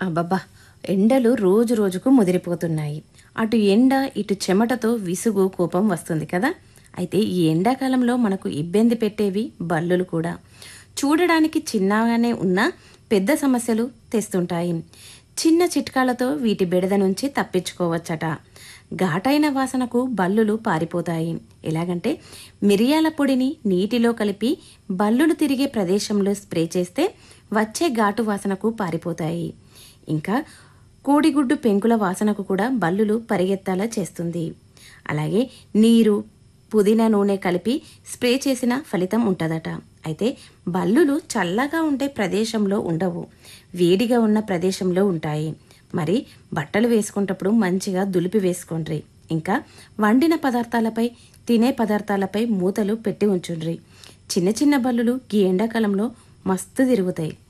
అబ్బబ్బా ఎండలు రోజు రోజుకు ముదిరిపోతున్నాయి అటు ఎండ ఇటు చెమటతో విసుగు కోపం వస్తుంది కదా అయితే ఈ ఎండాకాలంలో మనకు ఇబ్బంది పెట్టేవి బల్లులు కూడా చూడడానికి చిన్నగానే ఉన్న పెద్ద సమస్యలు తెస్తుంటాయి చిన్న చిట్కాలతో వీటి బెడద నుంచి తప్పించుకోవచ్చట ఘాటైన వాసనకు బల్లులు పారిపోతాయి ఎలాగంటే మిరియాల పొడిని నీటిలో కలిపి బల్లులు తిరిగే ప్రదేశంలో స్ప్రే చేస్తే వచ్చే ఘాటు వాసనకు పారిపోతాయి ఇంకా కోడిగుడ్డు పెంకుల వాసనకు కూడా బల్లులు పరిగెత్తాలా చేస్తుంది అలాగే నీరు పుదీనా నూనె కలిపి స్ప్రే చేసిన ఫలితం ఉంటుందట అయితే బల్లులు చల్లగా ఉండే ప్రదేశంలో ఉండవు వేడిగా ఉన్న ప్రదేశంలో ఉంటాయి మరి బట్టలు వేసుకునేటప్పుడు మంచిగా దులిపి వేసుకోండ్రి ఇంకా వండిన పదార్థాలపై తినే పదార్థాలపై మూతలు పెట్టి ఉంచుండ్రి చిన్న చిన్న బల్లులు ఈ ఎండాకాలంలో మస్తు తిరుగుతాయి